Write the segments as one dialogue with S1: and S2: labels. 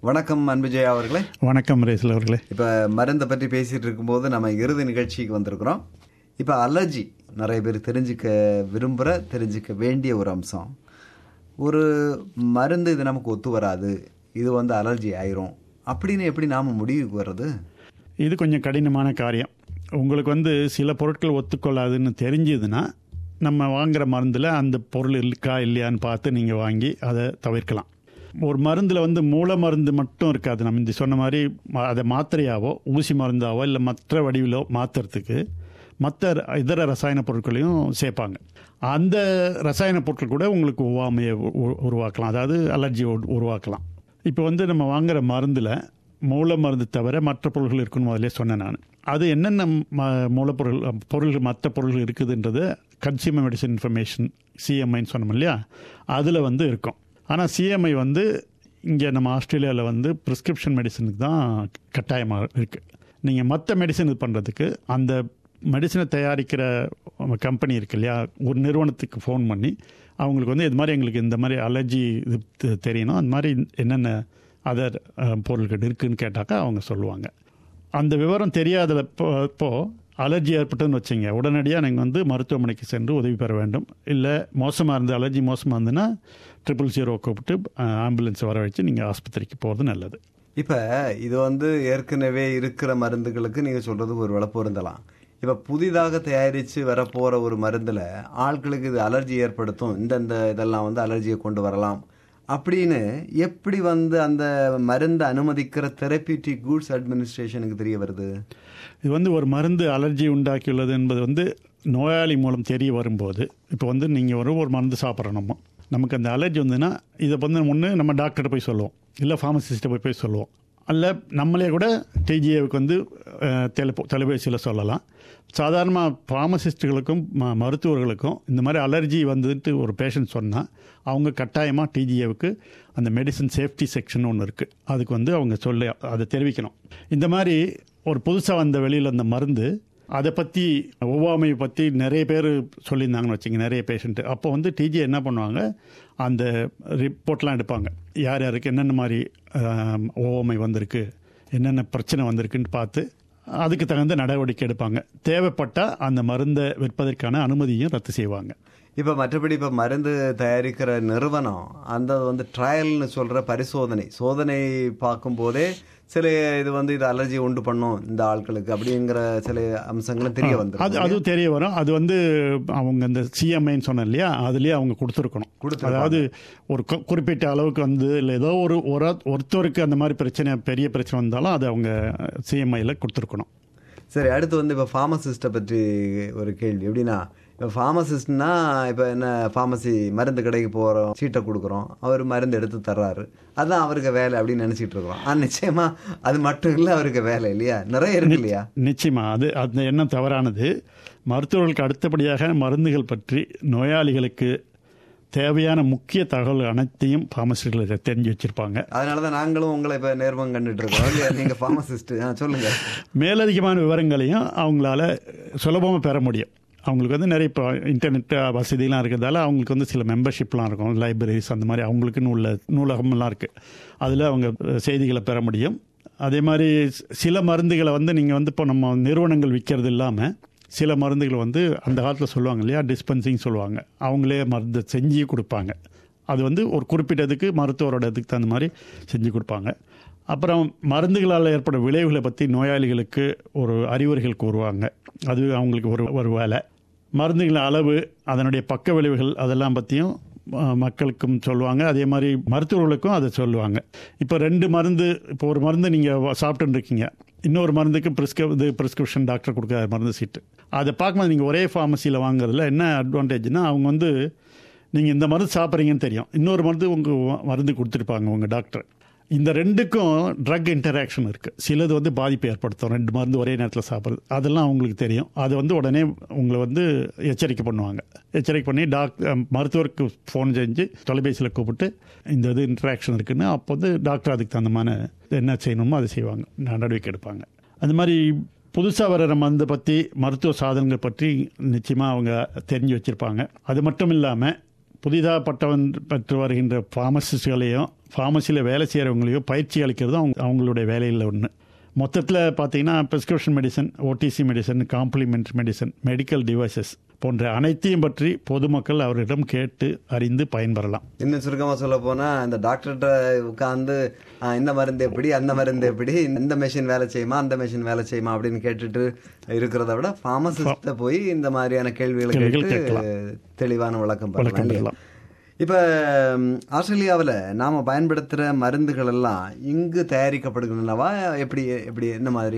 S1: வணக்கம் அன்புஜயா அவர்களே
S2: வணக்கம் ரேசல் அவர்களே
S1: இப்போ மருந்தை பற்றி பேசிட்டு இருக்கும்போது நம்ம இறுதி நிகழ்ச்சிக்கு வந்திருக்கிறோம் இப்போ அலர்ஜி நிறைய பேர் தெரிஞ்சுக்க விரும்புகிற தெரிஞ்சுக்க வேண்டிய ஒரு அம்சம் ஒரு மருந்து இது நமக்கு ஒத்து வராது இது வந்து அலர்ஜி ஆயிரும் அப்படின்னு எப்படி நாம் முடிவுக்கு வர்றது
S2: இது கொஞ்சம் கடினமான காரியம் உங்களுக்கு வந்து சில பொருட்கள் ஒத்துக்கொள்ளாதுன்னு தெரிஞ்சதுன்னா நம்ம வாங்குற மருந்தில் அந்த பொருள் இருக்கா இல்லையான்னு பார்த்து நீங்கள் வாங்கி அதை தவிர்க்கலாம் ஒரு மருந்தில் வந்து மூல மருந்து மட்டும் இருக்காது நம்ம இந்த சொன்ன மாதிரி ம- அதை மாத்திரையாவோ ஊசி மருந்தாவோ இல்லை மற்ற வடிவிலோ மாற்றுறதுக்கு மற்ற இதர ரசாயன பொருட்களையும் சேர்ப்பாங்க அந்த ரசாயன பொருட்கள் கூட உங்களுக்கு ஒவ்வாமையை உ- உ- உருவாக்கலாம் அதாவது அலர்ஜி உருவாக்கலாம் இப்போ வந்து நம்ம வாங்குற மருந்தில் மூல மருந்து தவிர மற்ற பொருள்கள் இருக்குன்னு முதல்ல சொன்னேன் நான் அது என்னென்ன ம- மூலப்பொருள் பொருள்கள் மற்ற பொருள்கள் இருக்குதுன்றது கன்சியூமர் மெடிசன் இன்ஃபர்மேஷன் சிஎம்ஐன்னு சொன்னோம் இல்லையா அதில் வந்து இருக்கும் ஆனால் சிஎம்ஐ வந்து இங்கே நம்ம ஆஸ்திரேலியாவில் வந்து ப்ரிஸ்கிரிப்ஷன் மெடிசனுக்கு தான் கட்டாயமாக இருக்குது நீங்கள் மற்ற மெடிசன் இது பண்ணுறதுக்கு அந்த மெடிசனை தயாரிக்கிற கம்பெனி இருக்கு இல்லையா ஒரு நிறுவனத்துக்கு ஃபோன் பண்ணி அவங்களுக்கு வந்து இது மாதிரி எங்களுக்கு இந்த மாதிரி அலர்ஜி இது தெ- தெரியணும் அந்த மாதிரி என்னென்ன அதர் பொருட்கள் இருக்குன்னு கேட்டாக்கா அவங்க சொல்லுவாங்க அந்த விவரம் தெரியாதப்போ இப்போ அலர்ஜி ஏற்பட்டுன்னு வச்சுங்க உடனடியாக நீங்கள் வந்து மருத்துவமனைக்கு சென்று உதவி பெற வேண்டும் இல்லை மோசமாக இருந்து அலர்ஜி மோசமாக இருந்ததுன்னா ட்ரிபிள் ஜீரோ கூப்பிட்டு ஆம்புலன்ஸ் வர வச்சு நீங்கள் ஆஸ்பத்திரிக்கு போகிறது நல்லது
S1: இப்போ இது வந்து ஏற்கனவே இருக்கிற மருந்துகளுக்கு நீங்கள் சொல்கிறது ஒரு வேளை பொருந்தலாம் இப்போ புதிதாக தயாரித்து வரப்போகிற ஒரு மருந்தில் ஆட்களுக்கு இது அலர்ஜி ஏற்படுத்தும் இந்தந்த இதெல்லாம் வந்து அலர்ஜியை கொண்டு வரலாம் அப்படின்னு எப்படி வந்து அந்த மருந்தை அனுமதிக்கிற தெரப்பியூட்டிக் கூட்ஸ் அட்மினிஸ்ட்ரேஷனுக்கு தெரிய வருது
S2: இது வந்து ஒரு மருந்து அலர்ஜி உண்டாக்கியுள்ளது என்பது வந்து நோயாளி மூலம் தெரிய வரும்போது இப்போ வந்து நீங்கள் ஒரு ஒரு மருந்து சாப்பிட்றோம் நம்ம நமக்கு அந்த அலர்ஜி வந்ததுன்னா இதை வந்து ஒன்று நம்ம டாக்டர்கிட்ட போய் சொல்லுவோம் இல்லை ஃபார்மசிஸ்ட்டை போய் போய் சொல்லுவோம் அல்ல நம்மளே கூட டிஜிஏவுக்கு வந்து அஹ், தெல தொலைபேசியில் சொல்லலாம் சாதாரணமாக ஃபார்மசிஸ்ட்டுகளுக்கும் ம மருத்துவர்களுக்கும் இந்த மாதிரி அலர்ஜி வந்துட்டு ஒரு பேஷண்ட் சொன்னால் அவங்க கட்டாயமாக டிஜிஏவுக்கு அந்த மெடிசன் சேஃப்டி செக்ஷன் ஒன்று இருக்குது அதுக்கு வந்து அவங்க சொல்ல அதை தெரிவிக்கணும் இந்த மாதிரி ஒரு புதுசாக வந்த வெளியில் அந்த மருந்து அதை பற்றி ஒவ்வாமையை பற்றி நிறைய பேர் சொல்லியிருந்தாங்கன்னு வச்சுங்க நிறைய பேஷண்ட்டு அப்போ வந்து டிஜி என்ன பண்ணுவாங்க அந்த ரிப்போர்ட்லாம் எடுப்பாங்க யார் யாருக்கு என்னென்ன மாதிரி ஆம், ஒவ்வாமை வந்திருக்கு என்னென்ன பிரச்சனை வந்திருக்குன்னு பார்த்து அதுக்கு தகுந்த நடவடிக்கை எடுப்பாங்க தேவைப்பட்டால் அந்த மருந்தை விற்பதற்கான அனுமதியும் ரத்து செய்வாங்க
S1: இப்போ மற்றபடி இப்போ மருந்து தயாரிக்கிற நிறுவனம் அந்த வந்து ட்ரையல்னு சொல்கிற பரிசோதனை சோதனை பார்க்கும்போதே சில இது வந்து இது அலர்ஜி உண்டு பண்ணும் இந்த ஆட்களுக்கு அப்படிங்கிற சில அம்சங்களும் தெரிய
S2: அது
S1: வந்துடும்
S2: அதுவும் தெரிய வரும் அது வந்து அவங்க அந்த சிஎம்ஐன்னு சொன்னேன் இல்லையா அதுலேயே அவங்க கொடுத்துருக்கணும்
S1: கொடுத்திருப்பாங்க.
S2: அதாவது ஒரு கு- குறிப்பிட்ட அளவுக்கு வந்து இல்லை ஏதோ ஒரு ஒரு ஒருத்தருக்கு அந்த மாதிரி பிரச்சனை பெரிய பிரச்சனை வந்தாலும் அது அவங்க சிஎம்ஐயில் கொடுத்துருக்கணும்
S1: சரி அடுத்து வந்து இப்போ ஃபார்மசிஸ்ட்டை பற்றி ஒரு கேள்வி எப்படின்னா இப்போ ஃபார்மசிஸ்ட்னா இப்போ என்ன ஃபார்மசி மருந்து கடைக்கு போகிறோம் சீட்டை கொடுக்குறோம் அவர் மருந்து எடுத்து தர்றாரு அதுதான் அவருக்கு வேலை அப்படின்னு நினச்சிட்டு இருக்கிறோம் ஆனால் நிச்சயமாக அது மட்டும் இல்லை அவருக்கு வேலை இல்லையா நிறைய இருக்கு இல்லையா
S2: நிச்சயமா அது அந்த எண்ணம் தவறானது மருத்துவர்களுக்கு அடுத்தபடியாக மருந்துகள் பற்றி நோயாளிகளுக்கு தேவையான முக்கிய தகவல் அனைத்தையும் ஃபார்மசிஸ்டில் தெரிஞ்சு வச்சுருப்பாங்க
S1: அதனால தான் நாங்களும் உங்களை இப்போ நேர்மம் கண்டுட்டு இருக்கோம் இல்லையா நீங்கள் ஃபார்மசிஸ்ட் ஆ சொல்லுங்கள்
S2: மேலதிகமான விவரங்களையும் அவங்களால சுலபமாக பெற முடியும் அவங்களுக்கு வந்து நிறைய இப்போ இன்டர்நெட் வசதிலாம் இருக்கிறதால அவங்களுக்கு வந்து சில மெம்பர்ஷிப்லாம் இருக்கும் லைப்ரரிஸ் அந்த மாதிரி அவங்களுக்குன்னு உள்ள நூலகம்லாம் இருக்குது அதில் அவங்க செய்திகளை பெற முடியும் அதே மாதிரி சில மருந்துகளை வந்து நீங்கள் வந்து இப்போ நம்ம நிறுவனங்கள் விற்கிறது இல்லாமல் சில மருந்துகள் வந்து அந்த காலத்தில் சொல்லுவாங்க இல்லையா டிஸ்பென்சிங் சொல்லுவாங்க அவங்களே மருந்து செஞ்சு கொடுப்பாங்க அது வந்து ஒரு குறிப்பிட்டதுக்கு மருத்துவரோட இதுக்கு தகுந்த மாதிரி செஞ்சு கொடுப்பாங்க அப்புறம் மருந்துகளால் ஏற்படும் விளைவுகளை பற்றி நோயாளிகளுக்கு ஒரு அறிவுரைகள் கூறுவாங்க அது அவங்களுக்கு ஒரு ஒரு வேலை மருந்துகளின் அளவு அதனுடைய பக்க விளைவுகள் அதெல்லாம் பற்றியும் அஹ், மக்களுக்கும் சொல்லுவாங்க அதே மாதிரி மருத்துவர்களுக்கும் அதை சொல்லுவாங்க இப்போ ரெண்டு மருந்து இப்போ ஒரு மருந்து நீங்கள் சாப்பிட்டுன்னு இருக்கீங்க இன்னொரு மருந்துக்கு ப்ரிஸ்க இது ப்ரிஸ்கிரிப்ஷன் டாக்டர் கொடுக்குற மருந்து சீட்டு அதை பார்க்கும்போது நீங்கள் ஒரே ஃபார்மசியில் வாங்குறதுல என்ன அட்வான்டேஜ்னா அவங்க வந்து நீங்கள் இந்த மருந்து சாப்பிட்றீங்கன்னு தெரியும் இன்னொரு மருந்து உங்கள் மருந்து கொடுத்துருப்பாங்க உங்கள் டாக்டர் இந்த ரெண்டுக்கும் ட்ரக் இன்டராக்ஷன் இருக்குது சிலது வந்து பாதிப்பை ஏற்படுத்தும் ரெண்டு மருந்து ஒரே நேரத்தில் சாப்பிட்றது அதெல்லாம் அவங்களுக்கு தெரியும் அது வந்து உடனே உங்களை வந்து எச்சரிக்கை பண்ணுவாங்க எச்சரிக்கை பண்ணி டாக் மருத்துவருக்கு ஃபோன் செஞ்சு தொலைபேசியில் கூப்பிட்டு இந்த இது இன்டராக்ஷன் இருக்குன்னு அப்போ வந்து டாக்டர் அதுக்கு தகுந்தமான என்ன செய்யணுமோ அதை செய்வாங்க நடவடிக்கை எடுப்பாங்க அந்த மாதிரி புதுசாக வர்ற மருந்தை பற்றி மருத்துவ சாதனங்கள் பற்றி நிச்சயமாக அவங்க தெரிஞ்சு வச்சுருப்பாங்க அது மட்டும் இல்லாமல் புதிதாக பட்டவன் பெற்று வருகின்ற ஃபார்மசிஸ்ட்களையும் ஃபார்மசியில் வேலை செய்கிறவங்களையும் பயிற்சி அளிக்கிறதும் அவங்க அவங்களுடைய வேலையில் ஒன்று மொத்தத்தில் பார்த்தீங்கன்னா prescription medicine OTC medicine complement medicine medical devices போன்ற அனைத்தையும் பற்றி பொதுமக்கள் அவரிடம் கேட்டு அறிந்து பயன்பெறலாம்
S1: இன்னும் சுருக்கமா சொல்ல போனா இந்த டாக்டர்கிட்ட உட்காந்து இந்த மருந்து எப்படி அந்த மருந்து எப்படி இந்த மெஷின் வேலை செய்யுமா அந்த மெஷின் வேலை செய்யுமா அப்படின்னு கேட்டுட்டு இருக்கிறத விட ஃபார்மசிஸ்ட போய் இந்த மாதிரியான கேள்விகளை
S2: கேள்விகள்
S1: கேட்டு
S2: கேட்கலாம்.
S1: தெளிவான விளக்கம்
S2: விளக்கம்
S1: பெறலாம்
S2: பெறலாம்.
S1: இப்ப ம், ஆஸ்திரேலியாவுல நாம பயன்படுத்துற மருந்துகள் எல்லாம் இங்கு தயாரிக்கப்படுகின்றனவா எப்படி எப்படி என்ன மாதிரி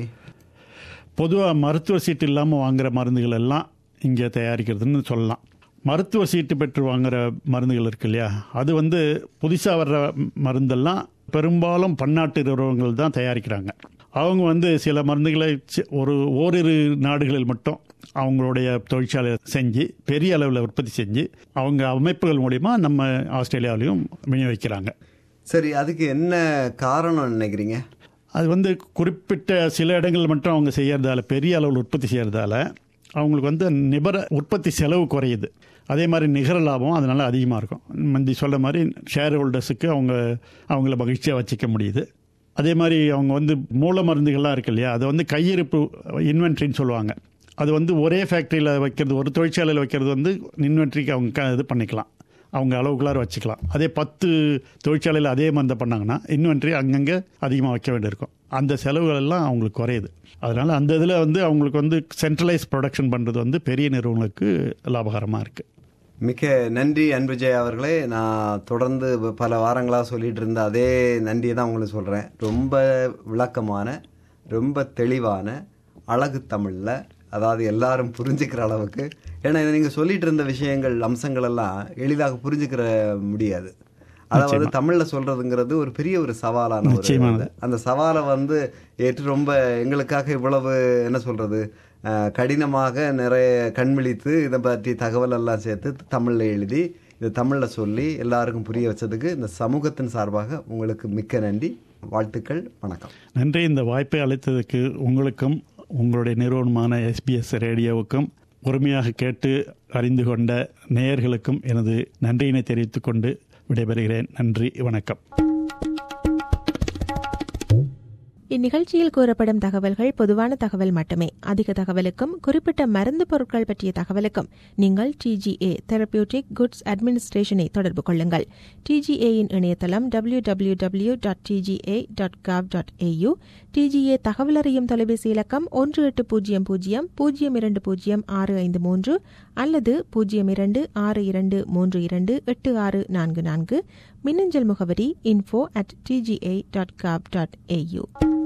S2: பொதுவாக மருத்துவ சீட்டு இல்லாமல் வாங்குற மருந்துகள் எல்லாம் இங்கே தயாரிக்கிறதுன்னு சொல்லலாம் மருத்துவ சீட்டு பெற்று வாங்குற மருந்துகள் இருக்கு இல்லையா அது வந்து புதுசாக வர்ற மருந்தெல்லாம் பெரும்பாலும் பன்னாட்டு நிறுவனங்கள் தான் தயாரிக்கிறாங்க அவங்க வந்து சில மருந்துகளை சி- ஒரு ஓரிரு நாடுகளில் மட்டும் அவங்களுடைய தொழிற்சாலை செஞ்சு பெரிய அளவில் உற்பத்தி செஞ்சு அவங்க அமைப்புகள் மூலிமா நம்ம ஆஸ்திரேலியாவிலையும் விநியோகிக்கிறாங்க
S1: சரி அதுக்கு என்ன காரணம் நினைக்கிறீங்க
S2: அது வந்து குறிப்பிட்ட சில இடங்கள் மட்டும் அவங்க செய்யறதால பெரிய அளவில் உற்பத்தி செய்யறதால அவங்களுக்கு வந்து நிபர உற்பத்தி செலவு குறையுது அதே மாதிரி நிகர லாபம் அதனால அதிகமாக இருக்கும் முந்தி சொல்ல மாதிரி ஷேர் ஹோல்டர்ஸுக்கு அவங்க அவங்கள மகிழ்ச்சியாக வச்சுக்க முடியுது அதே மாதிரி அவங்க வந்து மூல மருந்துகள்லாம் இருக்கு இல்லையா அதை வந்து கையிருப்பு இன்வென்ட்ரின்னு சொல்லுவாங்க அது வந்து ஒரே ஃபேக்ட்ரியில் வைக்கிறது ஒரு தொழிற்சாலையில் வைக்கிறது வந்து இன்வென்ட்ரிக்கு அவங்க க- இது பண்ணிக்கலாம் அவங்க அளவுக்குள்ளார வச்சுக்கலாம் அதே பத்து தொழிற்சாலையில் அதே மருந்தை பண்ணாங்கன்னா இன்வென்ட்ரி அங்கங்கே அதிகமாக வைக்க வேண்டியிருக்கும் அந்த செலவுகள் எல்லாம் அவங்களுக்கு குறையுது அதனால் அந்த இதில் வந்து அவங்களுக்கு வந்து சென்ட்ரலைஸ் ப்ரொடக்ஷன் பண்ணுறது வந்து பெரிய நிறுவனங்களுக்கு லாபகரமாக இருக்குது
S1: மிக்க நன்றி அன்புஜெய் அவர்களே நான் தொடர்ந்து பல வாரங்களாக சொல்லிட்டு இருந்த அதே நன்றியை தான் உங்களுக்கு சொல்கிறேன் ரொம்ப விளக்கமான ரொம்ப தெளிவான அழகு தமிழில் அதாவது எல்லாரும் புரிஞ்சுக்கிற அளவுக்கு ஏன்னா இதை நீங்கள் சொல்லிட்டு இருந்த விஷயங்கள் அம்சங்கள் எல்லாம் எளிதாக புரிஞ்சுக்கிற முடியாது அதாவது தமிழ்ல சொல்றதுங்கிறது ஒரு பெரிய ஒரு சவாலான ஒரு
S2: நிச்சயமானது.
S1: இது. அந்த சவாலை வந்து ஏற்று ரொம்ப எங்களுக்காக இவ்வளவு என்ன சொல்றது அஹ், கடினமாக நிறைய கண்விழித்து இதை பற்றி தகவல் எல்லாம் சேர்த்து தமிழ்ல எழுதி இது தமிழ்ல சொல்லி எல்லாருக்கும் புரிய வச்சதுக்கு இந்த சமூகத்தின் சார்பாக உங்களுக்கு மிக்க நன்றி வாழ்த்துக்கள் வணக்கம்
S2: நன்றி இந்த வாய்ப்பை அளித்ததுக்கு உங்களுக்கும் உங்களுடைய நிறுவனமான எஸ்பிஎஸ் ரேடியோவுக்கும் பொறுமையாக கேட்டு அறிந்து கொண்ட நேயர்களுக்கும் எனது நன்றியினை தெரிவித்துக் கொண்டு விடைபெறுகிறேன் நன்றி வணக்கம்
S3: இந்நிகழ்ச்சியில் கூறப்படும் தகவல்கள் பொதுவான தகவல் மட்டுமே அதிக தகவலுக்கும் குறிப்பிட்ட மருந்து பொருட்கள் பற்றிய தகவலுக்கும் நீங்கள் டிஜிஏ தெரபியூட்டிக் குட்ஸ் அட்மினிஸ்ட்ரேஷனை தொடர்பு கொள்ளுங்கள் டிஜிஏயின் இணையதளம் W W W dot TGA dot gov dot AU TGA தகவல் அறியும் தொலைபேசி இலக்கம் ஒன்று எட்டு பூஜ்ஜியம் பூஜ்ஜியம் பூஜ்ஜியம் இரண்டு பூஜ்ஜியம் ஆறு ஐந்து மூன்று அல்லது பூஜ்ஜியம் இரண்டு ஆறு இரண்டு மூன்று இரண்டு எட்டு ஆறு நான்கு நான்கு மின்னஞ்சல் முகவரி info at TGA dot gov dot AU